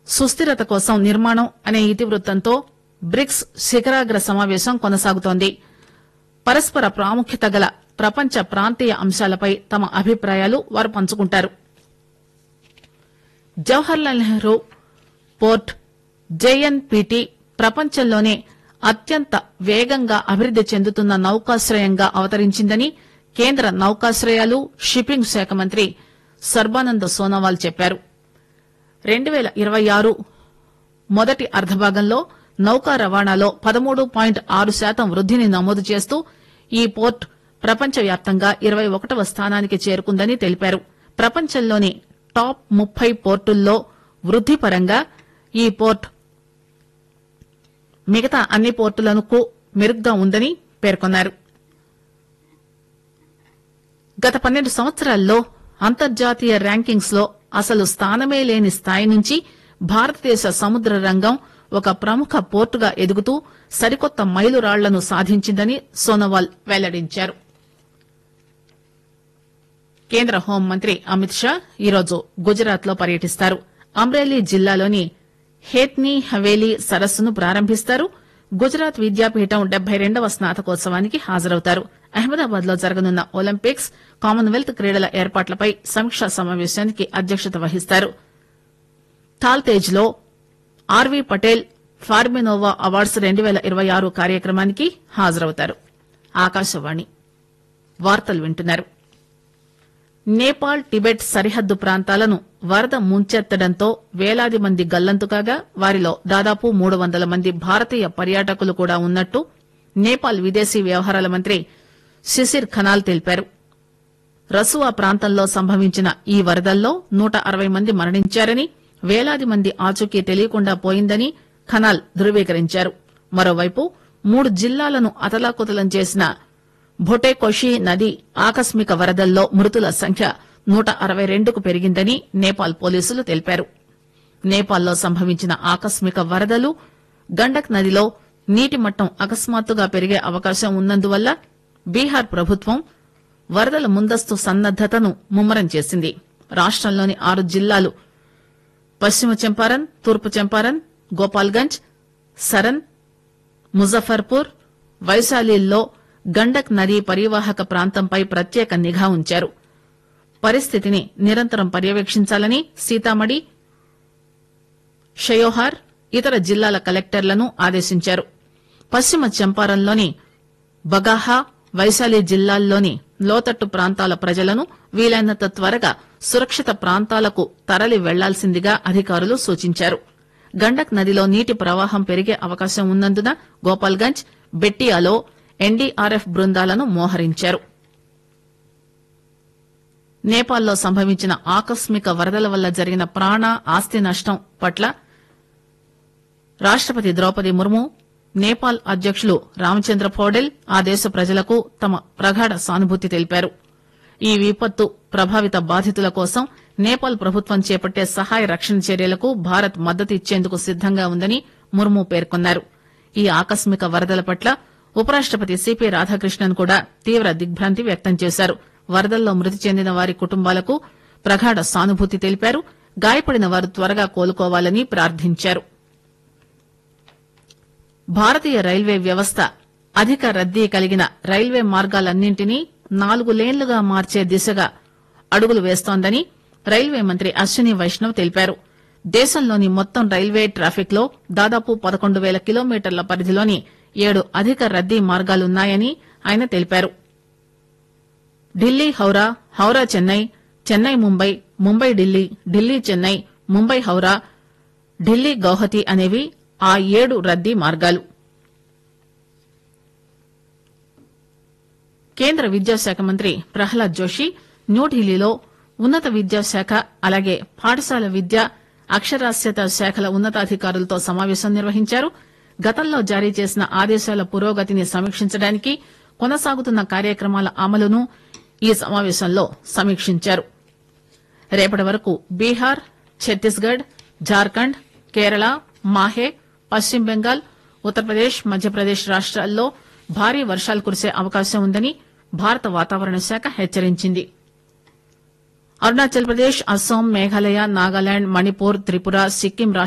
సుస్థిరత కోసం నిర్మాణం అనే ఇతివృత్తంతో బ్రిక్స్ శిఖరాగ్ర సమావేశం కొనసాగుతోంది పరస్పర ప్రాముఖ్యత గల ప్రపంచ ప్రాంతీయ అంశాలపై తమ అభిప్రాయాలు వారు పంచుకుంటారు జవహర్లాల్ నెహ్రూ పోర్ట్ జేఎన్పీటీ ప్రపంచంలోనే అత్యంత వేగంగా అభివృద్ది చెందుతున్న నౌకాశ్రయంగా అవతరించిందని కేంద్ర నౌకాశ్రయాలు షిప్పింగ్ శాఖ మంత్రి సర్బానంద్ సోనోవాల్ చెప్పారు రెండు పేల ఇరవై ఆరు మొదటి అర్ధభాగంలో నౌకా రవాణాలో పదమూడు పాయింట్ ఆరు శాతం వృద్దిని నమోదు చేస్తూ ఈ పోర్ట్ ప్రపంచవ్యాప్తంగా ఇరవై ఒకటవ స్థానానికి చేరుకుందని తెలిపారు ప్రపంచంలోని టాప్ ముప్పై పోర్టుల్లో వృద్ది పరంగా ఈ పోర్ట్ మిగతా అన్ని పోర్టులకు మెరుగ్గా ఉందని పేర్కొన్నారు గత పన్నెండు సంవత్సరాల్లో అంతర్జాతీయ ర్యాంకింగ్స్ లో అసలు స్థానమే లేని స్థాయి నుంచి భారతదేశ సముద్ర రంగం ఒక ప్రముఖ పోర్టుగా ఎదుగుతూ సరికొత్త మైలురాళ్లను సాధించిందని సోనోవాల్ వెల్లడించారు కేంద్ర హోంమంత్రి అమిత్ షా ఈరోజు గుజరాత్ లో పర్యటిస్తారు అమ్రేలీ జిల్లాలోని హేత్నీ హవేలీ సరస్సును ప్రారంభిస్తారు గుజరాత్ విద్యాపీఠం డెబ్బై రెండవ స్నాతకోత్సవానికి హాజరవుతారు అహ్మదాబాద్ లో జరగనున్న ఒలింపిక్స్ కామన్వెల్త్ క్రీడల ఏర్పాట్లపై సమీక్షా సమావేశానికి అధ్యక్షత వహిస్తారు తాల్తేజ్ లో ఆర్వీ పటేల్ ఫార్మినోవా అవార్డ్స్ రెండు పేల ఇరవై ఆరు కార్యక్రమానికి హాజరవుతారు ఆకాశవాణి వార్తలు వింటున్నారు నేపాల్ టిబెట్ సరిహద్దు ప్రాంతాలను వరద ముంచెత్తడంతో వేలాది మంది గల్లంతు కాగా వారిలో దాదాపు మూడు వందల మంది భారతీయ పర్యాటకులు కూడా ఉన్నట్టు నేపాల్ విదేశీ వ్యవహారాల మంత్రి శిశిర్ ఖనాల్ తెలిపారు రసువా ప్రాంతంలో సంభవించిన ఈ వరదల్లో నూట అరవై మంది మరణించారని వేలాది మంది ఆచూకీ తెలియకుండా పోయిందని ఖనాల్ ధృవీకరించారు మరోవైపు మూడు జిల్లాలను అతలాకుతలం చేసిన భొటేకోషి నది ఆకస్మిక వరదల్లో మృతుల సంఖ్య నూట అరవై రెండుకు పెరిగిందని నేపాల్ పోలీసులు తెలిపారు నేపాల్లో సంభవించిన ఆకస్మిక వరదలు గండక్ నదిలో నీటి మట్టం అకస్మాత్తుగా పెరిగే అవకాశం ఉన్నందువల్ల బీహార్ ప్రభుత్వం వరదల ముందస్తు సన్నద్దతను ముమ్మరం చేసింది రాష్టంలోని ఆరు జిల్లాలు పశ్చిమ చంపారన్ తూర్పు చంపారన్ గోపాల్గంజ్ సరన్ ముజఫర్పూర్ వైశాలిల్లో గండక్ నదీ పరివాహక ప్రాంతంపై ప్రత్యేక నిఘా ఉంచారు పరిస్థితిని నిరంతరం పర్యవేక్షించాలని సీతామఢి షయోహార్ ఇతర జిల్లాల కలెక్టర్లను ఆదేశించారు పశ్చిమ చంపారన్లోని బగాహా వైశాలి జిల్లాల్లోని లోతట్టు ప్రాంతాల ప్రజలను వీలైనంత త్వరగా సురక్షిత ప్రాంతాలకు తరలి వెళ్లాల్సిందిగా అధికారులు సూచించారు గండక్ నదిలో నీటి ప్రవాహం పెరిగే అవకాశం ఉన్నందున గోపాల్గంజ్ బెట్టియాలో ఎన్డీఆర్ఎఫ్ బృందాలను మోహరించారు నేపాల్లో సంభవించిన ఆకస్మిక వరదల వల్ల జరిగిన ప్రాణ ఆస్తి నష్టం పట్ల రాష్టపతి ద్రౌపది ముర్ము నేపాల్ అధ్యకులు రామచంద్ర పౌడెల్ ఆ దేశ ప్రజలకు తమ ప్రగాఢ సానుభూతి తెలిపారు ఈ విపత్తు ప్రభావిత బాధితుల కోసం నేపాల్ ప్రభుత్వం చేపట్టే సహాయ రక్షణ చర్యలకు భారత్ మద్దతు ఇచ్చేందుకు సిద్దంగా ఉందని ముర్ము పేర్కొన్నారు ఈ ఆకస్మిక వరదల పట్ల ఉపరాష్టపతి సిపి రాధాకృష్ణన్ కూడా తీవ్ర దిగ్భ్రాంతి వ్యక్తం చేశారు వరదల్లో మృతి చెందిన వారి కుటుంబాలకు ప్రగాఢ సానుభూతి తెలిపారు గాయపడిన వారు త్వరగా కోలుకోవాలని ప్రార్థించారు భారతీయ రైల్వే వ్యవస్థ అధిక రద్దీ కలిగిన రైల్వే మార్గాలన్నింటినీ నాలుగు లేన్లుగా మార్చే దిశగా అడుగులు వేస్తోందని రైల్వే మంత్రి అశ్విని వైష్ణవ్ తెలిపారు దేశంలోని మొత్తం రైల్వే ట్రాఫిక్ లో దాదాపు పదకొండు పేల కిలోమీటర్ల పరిధిలోని ఏడు అధిక రద్దీ మార్గాలున్నాయని ఆయన తెలిపారు ఢిల్లీ హౌరా హౌరా చెన్నై చెన్నై ముంబై ముంబై ఢిల్లీ ఢిల్లీ చెన్నై ముంబై హౌరా ఢిల్లీ గౌహతి అనేవి ఆ ఏడు రద్దీ మార్గాలు కేంద్ర విద్యాశాఖ మంత్రి ప్రహ్లాద్ జోషి న్యూఢిల్లీలో ఉన్నత విద్యాశాఖ అలాగే పాఠశాల విద్య అక్షరాస్యత శాఖల ఉన్నతాధికారులతో సమావేశం నిర్వహించారు గతంలో జారీ చేసిన ఆదేశాల పురోగతిని సమీక్షించడానికి కొనసాగుతున్న కార్యక్రమాల అమలును ఈ సమావేశంలో సమీక్షించారు రేపటి వరకు బీహార్ ఛత్తీస్గఢ్ జార్ఖండ్ కేరళ మాహే పశ్చిమ బెంగాల్ ఉత్తరప్రదేశ్ మధ్యప్రదేశ్ రాష్ట్రాల్లో భారీ వర్షాలు కురిసే అవకాశం ఉందని భారత వాతావరణ శాఖ హెచ్చరించింది అరుణాచల్ ప్రదేశ్ అస్సాం మేఘాలయ నాగాలాండ్ మణిపూర్ త్రిపుర సిక్కిం